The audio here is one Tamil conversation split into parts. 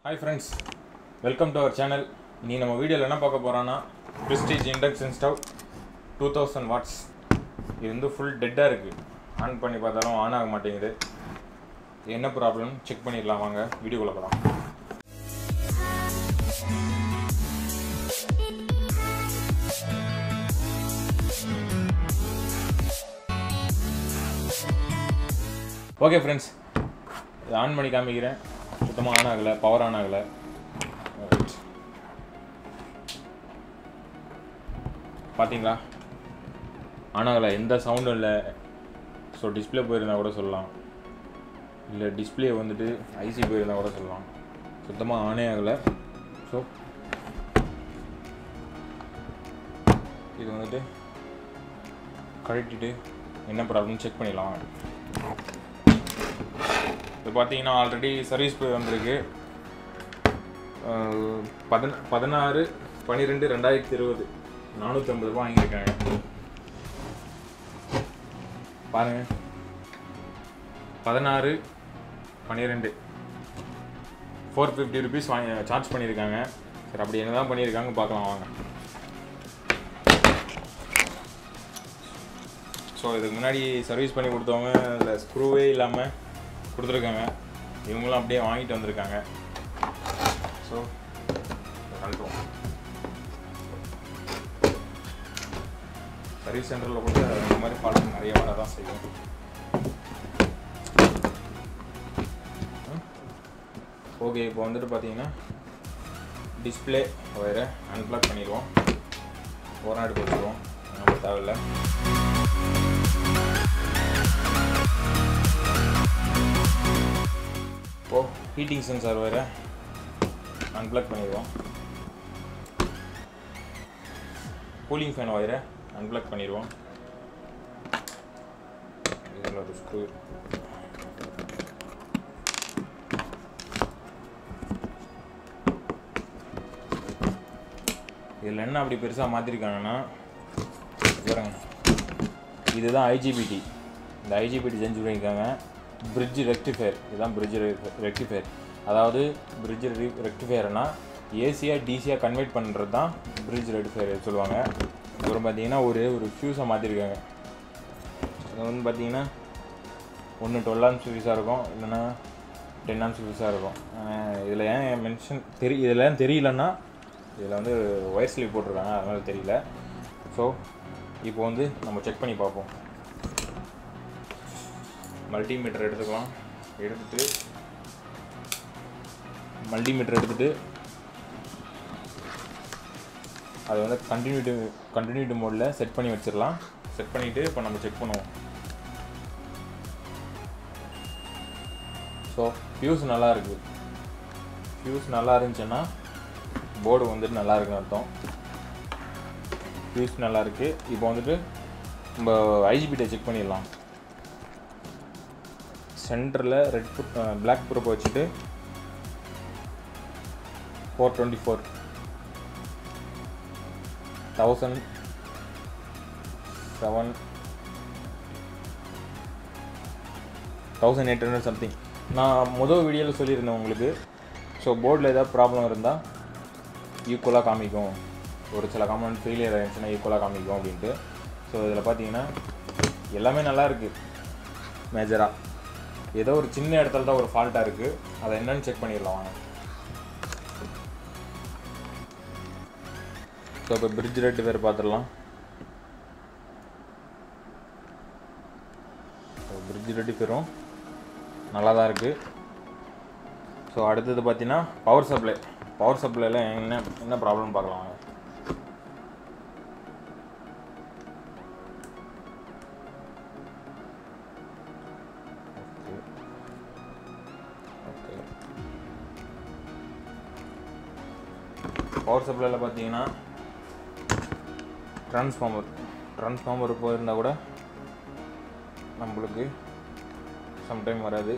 hi friends welcome to our channel நீ நம்ம வீடியோவில் என்ன பார்க்க போகிறோன்னா Prestige induction stove two thousand watts இது வந்து ஃபுல் டெட்டாக இருக்குது ஆன் பண்ணி பார்த்தாலும் ஆன் ஆக மாட்டேங்குது என்ன ப்ராப்ளம் செக் பண்ணிடலாம் வாங்க வீடியோக்குள்ள போகலாம் ஓகே ஃப்ரெண்ட்ஸ் இதை ஆன் பண்ணி காமிக்கிறேன் சுத்தமாக ஆன் ஆகலை பவர் ஆன் ஆகலை பார்த்தீங்களா ஆன் ஆகலை எந்த சவுண்டும் இல்லை ஸோ டிஸ்பிளே போயிருந்தா கூட சொல்லலாம் இல்லை டிஸ்பிளே வந்துட்டு ஐசி போயிருந்தா கூட சொல்லலாம் சுத்தமாக ஆனே ஆகலை ஸோ இது வந்துட்டு கழட்டிட்டு என்ன ப்ராப்ளம் செக் பண்ணிடலாம் இது பார்த்தீங்கன்னா ஆல்ரெடி சர்வீஸ் போய் வந்திருக்கு அஹ் பதின பதினாறு பன்னிரெண்டு ரெண்டாயிரத்தி இருபது நானூற்றி ஐம்பது ரூபா வாங்கியிருக்காங்க பாருங்க பதினாறு பன்னிரெண்டு ஃபோர் ஃபிஃப்டி ருபீஸ் வாங்கி சார்ஜ் பண்ணியிருக்காங்க சரி அப்படி என்ன தான் பண்ணியிருக்காங்க பார்க்கலாம் வாங்க ஸோ இதுக்கு முன்னாடி சர்வீஸ் பண்ணி கொடுத்தவங்க அதில் ஸ்க்ரூவே இல்லாமல் கொடுத்துருக்காங்க இவங்களும் அப்படியே வாங்கிட்டு வந்திருக்காங்க ஸோ கழட்டுவோம் சர்வீஸ் சென்டரில் கூட இந்த மாதிரி ஃபால்ட் நிறைய வர தான் செய்யும் ஓகே இப்போ வந்துட்டு பார்த்தீங்கன்னா டிஸ்பிளே ஒயரை அன்பிளாக் பண்ணிடுவோம் ஒரு நாடு கொடுத்துருவோம் நம்ம தேவையில்லை இப்போ ஹீட்டிங் சென்சார் வேறு அன்பிளக் பண்ணிடுவோம் கூலிங் ஃபேன் ஒயரை அன்பிளக் பண்ணிடுவோம் இதில் ஒரு ஸ்க்ரூ இதில் என்ன அப்படி பெருசாக மாற்றிருக்காங்கன்னா பாருங்க இதுதான் ஐஜிபிடி இந்த ஐஜிபிடி செஞ்சு பண்ணியிருக்காங்க பிரிட்ஜ் ரெக்டிஃபயர் இதுதான் பிரிட்ஜ் ரெக்டிஃபயர் அதாவது பிரிட்ஜ் ரெக்டிஃபயர்னா ஏசியாக டிசியாக கன்வெர்ட் பண்ணுறது தான் பிரிட்ஜ் ரெக்டிஃபயர் சொல்லுவாங்க அப்புறம் பார்த்தீங்கன்னா ஒரு ஒரு ஃபியூஸை மாற்றிருக்காங்க அது வந்து பார்த்தீங்கன்னா ஒன்று டுவெல் ஆம்ஸ் ஃபியூஸாக இருக்கும் இல்லைன்னா டென் ஆம்ஸ் ஃபியூஸாக இருக்கும் இதில் ஏன் மென்ஷன் தெரி இதில் ஏன் தெரியலன்னா இதில் வந்து ஒயர் ஸ்லீவ் போட்டிருக்காங்க அதனால தெரியல ஸோ இப்போ வந்து நம்ம செக் பண்ணி பார்ப்போம் மல்டிமீட்டர் எடுத்துக்கலாம் எடுத்துட்டு மல்டிமீட்டர் எடுத்துட்டு அது வந்து கண்டினியூட்டி கண்டினியூட்டி மோடில் செட் பண்ணி வச்சிடலாம் செட் பண்ணிவிட்டு இப்போ நம்ம செக் பண்ணுவோம் ஸோ ஃபியூஸ் நல்லா இருக்குது ஃபியூஸ் நல்லா இருந்துச்சுன்னா போர்டு வந்துட்டு நல்லா இருக்குன்னு அர்த்தம் ஃபியூஸ் நல்லா இருக்குது இப்போ வந்துட்டு நம்ம ஐஜிபிட்டை செக் பண்ணிடலாம் சென்டரில் ரெட் பிளாக் ப்ரூப் வச்சுட்டு four twenty four thousand seven thousand eight hundred something நான் முதல் வீடியோவில் சொல்லியிருந்தேன் உங்களுக்கு ஸோ போர்டில் ஏதாவது ப்ராப்ளம் இருந்தால் ஈக்குவலாக காமிக்கும் ஒரு சில காம்பனண்ட் ஃபெயிலியர் ஆகிடுச்சுன்னா ஈக்குவலாக காமிக்கும் அப்படின்ட்டு ஸோ இதில் பார்த்தீங்கன்னா எல்லாமே நல்லா இருக்குது மேஜராக ஏதோ ஒரு சின்ன இடத்துல தான் ஒரு ஃபால்ட்டாக இருக்குது அதை என்னன்னு செக் பண்ணிடலாம் வாங்க ஸோ இப்போ பிரிட்ஜ் ரேட்டு வேறு பார்த்துடலாம் பிரிட்ஜ் ரெட்டி பெறும் நல்லா தான் இருக்குது ஸோ அடுத்தது பார்த்தீங்கன்னா பவர் சப்ளை பவர் சப்ளைல என்ன என்ன ப்ராப்ளம் பார்க்கலாம் வாங்க ஓகே பவர் சப்ளைல பார்த்தீங்கன்னா ட்ரான்ஸ்ஃபார்மர் ட்ரான்ஸ்ஃபார்மர் போயிருந்தால் கூட நம்மளுக்கு சம்டைம் வராது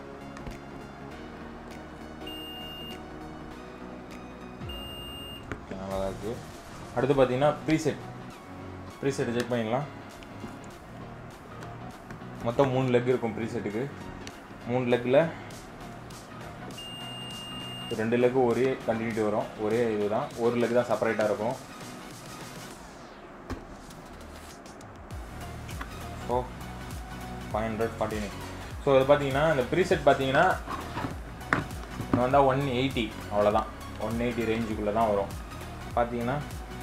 நல்லா தான் இருக்குது அடுத்து பார்த்தீங்கன்னா ப்ரீசெட் ப்ரீசெட் செக் பண்ணிக்கலாம் மொத்தம் மூணு லெக் இருக்கும் ப்ரீசெட்டுக்கு மூணு லெக்கில் ரெண்டு லெக்கு ஒரே கண்டினியூட்டி வரும் ஒரே இதுதான் ஒரு லெக் தான் செப்பரேட்டாக இருக்கும் so five hundred forty nine so இது பார்த்தீங்கன்னா இந்த ப்ரீசெட் பார்த்தீங்கன்னா இது வந்தால் ஒன் எயிட்டி அவ்வளோதான் ஒன் எயிட்டி ரேஞ்சுக்குள்ளே தான் வரும் பார்த்தீங்கன்னா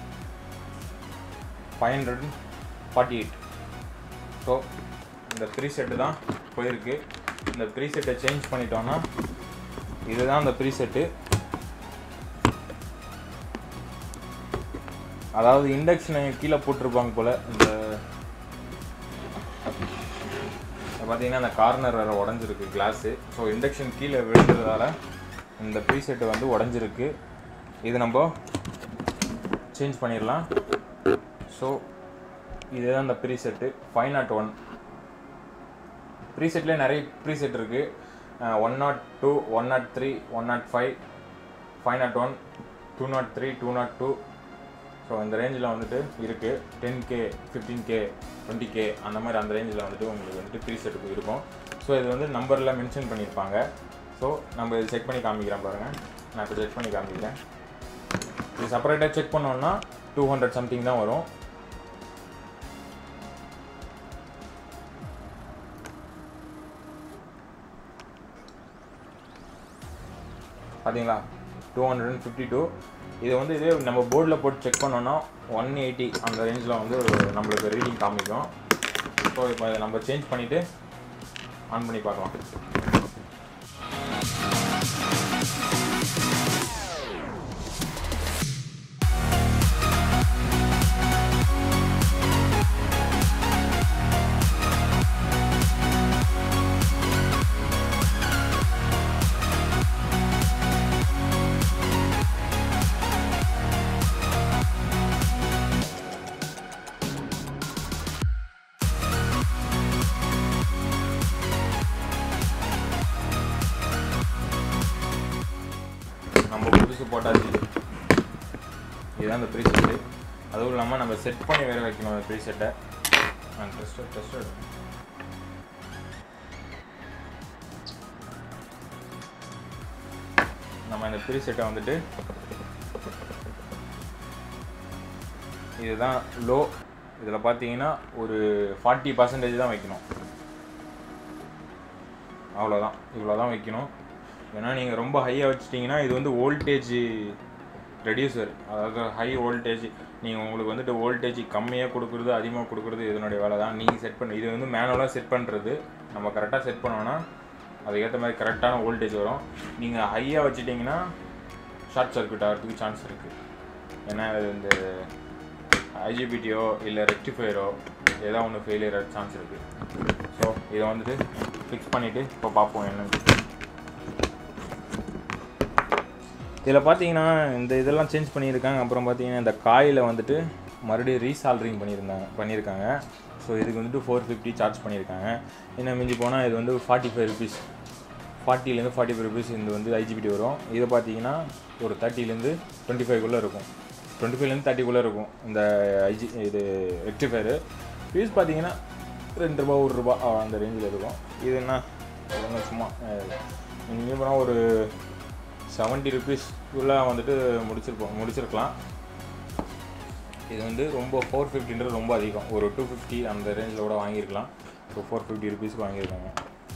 five hundred forty eight so இந்த ப்ரீசெட்டு தான் போயிருக்கு இந்த ப்ரீசெட்டை சேஞ்ச் பண்ணிட்டோன்னா இதுதான் அந்த ப்ரீசெட்டு அதாவது இண்டக்ஷனை கீழே போட்டிருப்பாங்க போல் இந்த பார்த்தீங்கன்னா அந்த கார்னர் வேறு உடஞ்சிருக்கு கிளாஸு ஸோ இண்டக்ஷன் கீழே விழுந்ததால இந்த ப்ரீசெட்டு வந்து உடஞ்சிருக்கு இது நம்ம சேஞ்ச் பண்ணிடலாம் ஸோ இதுதான் இந்த ப்ரீசெட்டு ஃபைவ் நாட் ஒன் ப்ரீசெட்லேயே நிறைய ப்ரீசெட் இருக்குது one nought two one nought three one nought five five nought one two nought three two nought two so இந்த ரேஞ்சில் வந்துட்டு இருக்குது ten K fifteen K twenty K அந்த மாதிரி அந்த ரேஞ்சில் வந்துட்டு உங்களுக்கு வந்துட்டு ப்ரீசெட்டுக்கு இருக்கும் ஸோ இது வந்து நம்பரில் மென்ஷன் பண்ணியிருப்பாங்க ஸோ நம்ம இது செக் பண்ணி காமிக்கிறேன் பாருங்கள் நான் இப்போ செக் பண்ணி காமிக்கிறேன் இது செப்பரேட்டாக செக் பண்ணோன்னா டூ ஹண்ட்ரட் சம்திங் தான் வரும் பார்த்தீங்களா two hundred and fifty two இது வந்து இதே நம்ம போர்டில் போட்டு செக் பண்ணோன்னா ஒன் எயிட்டி அந்த ரேஞ்சில் வந்து ஒரு நம்மளுக்கு ரீடிங் காமிக்கும் ஸோ இப்போ இதை நம்ம சேஞ்ச் பண்ணிவிட்டு ஆன் பண்ணி பார்க்கலாம் நம்ம புதுசு போட்டாச்சு இதுதான் அந்த ப்ரீசெட்டு அதுவும் இல்லாமல் நம்ம செட் பண்ணி வேறு வைக்கணும் அந்த ப்ரீசெட்டை நான் டெஸ்டர் டெஸ்டர் நம்ம இந்த ப்ரீசெட்டை வந்துட்டு இதுதான் லோ இதில் பார்த்தீங்கன்னா ஒரு ஃபார்ட்டி பர்சன்டேஜ் தான் வைக்கணும் அவ்வளோதான் இவ்வளோ தான் வைக்கணும் ஏன்னா நீங்கள் ரொம்ப ஹையாக வச்சிட்டிங்கன்னா இது வந்து வோல்டேஜ் ரெடியூசர் அதாவது ஹை வோல்டேஜ் நீங்கள் உங்களுக்கு வந்துட்டு வோல்டேஜ் கம்மியாக கொடுக்குறது அதிகமாக கொடுக்குறது இதனுடைய வேலை தான் நீங்கள் செட் பண்ண இது வந்து மேனுவலாக செட் பண்ணுறது நம்ம கரெக்டாக செட் பண்ணோன்னா அதுக்கேற்ற மாதிரி கரெக்டான வோல்டேஜ் வரும் நீங்கள் ஹையாக வச்சிட்டிங்கன்னா ஷார்ட் சர்க்யூட் ஆகிறதுக்கு சான்ஸ் இருக்குது ஏன்னா இது இந்த ஐஜிபிடியோ இல்லை ரெக்டிஃபையரோ ஏதோ ஒன்று ஃபெயிலியர் ஆக சான்ஸ் இருக்குது ஸோ இதை வந்துட்டு ஃபிக்ஸ் பண்ணிவிட்டு இப்போ பார்ப்போம் என்னன்னு இதில் பார்த்தீங்கன்னா இந்த இதெல்லாம் சேஞ்ச் பண்ணியிருக்காங்க அப்புறம் பார்த்தீங்கன்னா இந்த காயில் வந்துட்டு மறுபடியும் ரீசால்ட்ரிங் பண்ணியிருந்தாங்க பண்ணியிருக்காங்க ஸோ இதுக்கு வந்துட்டு ஃபோர் ஃபிஃப்டி சார்ஜ் பண்ணியிருக்காங்க இன்னும் மிஞ்சி போனால் இது வந்து ஃபார்ட்டி ஃபைவ் ருபீஸ் ஃபார்ட்டிலேருந்து ஃபார்ட்டி ஃபைவ் ருபீஸ் இது வந்து ஐஜிபிடி வரும் இது பார்த்தீங்கன்னா ஒரு தேர்ட்டிலேருந்து டுவெண்ட்டி ஃபைவ்க்குள்ளே இருக்கும் டுவெண்ட்டி ஃபைவ்லேருந்து தேர்ட்டிக்குள்ளே இருக்கும் இந்த ஐஜி இது ரெக்டிஃபயரு ஃபீஸ் பார்த்தீங்கன்னா ரெண்டு ரூபா ஒரு ரூபா அஹ் அந்த ரேஞ்சில் இருக்கும் இது என்ன இது என்ன சும்மா இங்கே போனால் ஒரு செவன்ட்டி ருபீஸ்க்குள்ளே வந்துட்டு முடிச்சிருப்போம் முடிச்சிருக்கலாம் இது வந்து ரொம்ப ஃபோர் ஃபிஃப்டின்றது ரொம்ப அதிகம் ஒரு டூ ஃபிஃப்டி அந்த ரேஞ்சில் கூட வாங்கியிருக்கலாம் ஸோ ஃபோர் ஃபிஃப்டி ருபீஸ்க்கு வாங்கியிருக்காங்க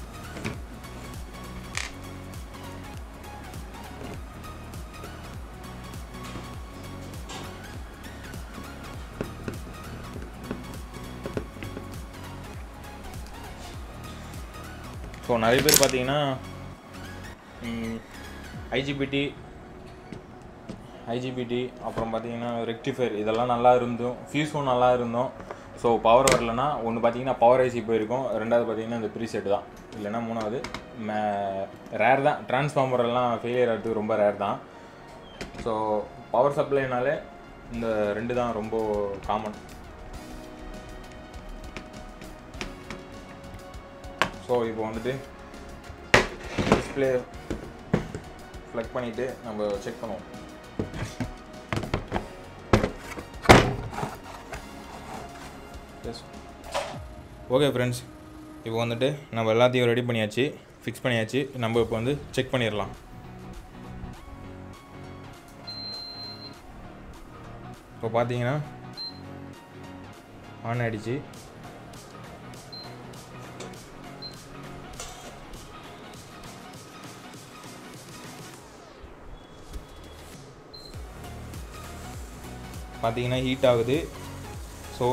ஸோ நிறைய பேர் பார்த்தீங்கன்னா ஐஜிபிடி ஐஜிபிடி அப்புறம் பார்த்தீங்கன்னா ரெக்டிஃபயர் இதெல்லாம் நல்லா இருந்தும் ஃபியூஸும் நல்லா இருந்தோம் ஸோ பவர் வரலன்னா ஒன்று பார்த்தீங்கன்னா பவர் ஐசி போயிருக்கும் ரெண்டாவது பார்த்தீங்கன்னா இந்த ப்ரீசெட் தான் இல்லைன்னா மூணாவது மே ரேர் தான் டிரான்ஸ்ஃபார்மர் எல்லாம் ஃபெயிலியர் ஆகிறதுக்கு ரொம்ப ரேர் தான் ஸோ பவர் சப்ளைனாலே இந்த ரெண்டு தான் ரொம்ப காமன் ஸோ இப்போ வந்துட்டு டிஸ்பிளே ப்ளக் பண்ணிவிட்டு நம்ம செக் பண்ணுவோம் எஸ் ஓகே ஃப்ரெண்ட்ஸ் இப்போ வந்துட்டு நம்ம எல்லாத்தையும் ரெடி பண்ணியாச்சு ஃபிக்ஸ் பண்ணியாச்சு நம்ம இப்போ வந்து செக் பண்ணிடலாம் இப்போ பார்த்தீங்கன்னா ஆன் ஆயிடுச்சு பார்த்தீங்கன்னா ஹீட் ஆகுது ஸோ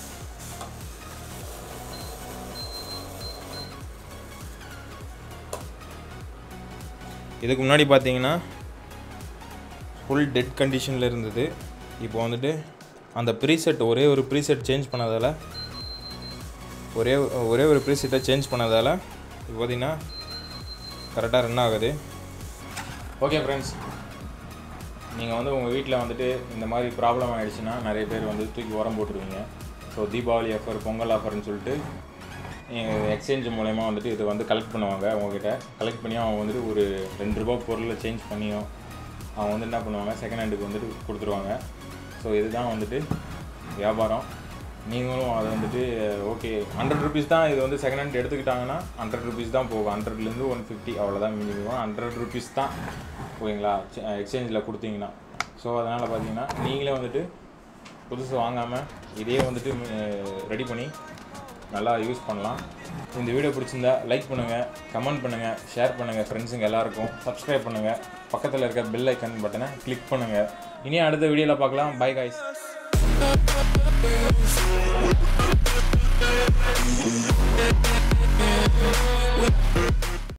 இதுக்கு முன்னாடி பார்த்தீங்கன்னா ஃபுல் டெட் கண்டிஷனில் இருந்தது இப்போ வந்துட்டு அந்த ப்ரீசெட் ஒரே ஒரு ப்ரீசெட் சேஞ்ச் பண்ணதால் ஒரே ஒரே ஒரு ப்ரீசெட்டை சேஞ்ச் பண்ணதால் இப்போ பார்த்தீங்கன்னா கரெக்டாக ரன் ஆகுது ஓகே ஃப்ரெண்ட்ஸ் நீங்கள் வந்து உங்கள் வீட்டில் வந்துட்டு இந்த மாதிரி ப்ராப்ளம் ஆகிடுச்சுன்னா நிறைய பேர் வந்து தூக்கி உரம் போட்டுருவீங்க ஸோ தீபாவளி ஆஃபர் பொங்கல் ஆஃபர்னு சொல்லிட்டு எக்ஸ்சேஞ்ச் மூலயமா வந்துட்டு இதை வந்து கலெக்ட் பண்ணுவாங்க அவங்கக்கிட்ட கலெக்ட் பண்ணி அவங்க வந்துட்டு ஒரு ரெண்டு ரூபா பொருளை சேஞ்ச் பண்ணியும் அவங்க வந்து என்ன பண்ணுவாங்க செகண்ட் ஹேண்டுக்கு வந்துட்டு கொடுத்துருவாங்க ஸோ இதுதான் வந்துட்டு வியாபாரம் நீங்களும் அதை வந்துட்டு ஓகே ஹண்ட்ரட் ருபீஸ் தான் இது வந்து செகண்ட் ஹேண்ட் எடுத்துக்கிட்டாங்கன்னா ஹண்ட்ரட் ருபீஸ் தான் போகும் ஹண்ட்ரட்லேருந்து ஒன் ஃபிஃப்டி அவ்வளோதான் மினிமம் ஹண்ட்ரட் ருபீஸ் தான் ஓகேங்களா எக்ஸ்சேஞ்சில் கொடுத்தீங்கன்னா ஸோ அதனால் பார்த்தீங்கன்னா நீங்களே வந்துட்டு புதுசு வாங்காமல் இதையே வந்துட்டு ரெடி பண்ணி நல்லா யூஸ் பண்ணலாம் இந்த வீடியோ பிடிச்சிருந்தா லைக் பண்ணுங்கள் கமெண்ட் பண்ணுங்கள் ஷேர் பண்ணுங்கள் ஃப்ரெண்ட்ஸுங்க எல்லாருக்கும் சப்ஸ்கிரைப் பண்ணுங்கள் பக்கத்தில் இருக்க பெல் ஐக்கன் பட்டனை கிளிக் பண்ணுங்கள் இனி அடுத்த வீடியோவில் பார்க்கலாம் பை காய்ஸ் We'll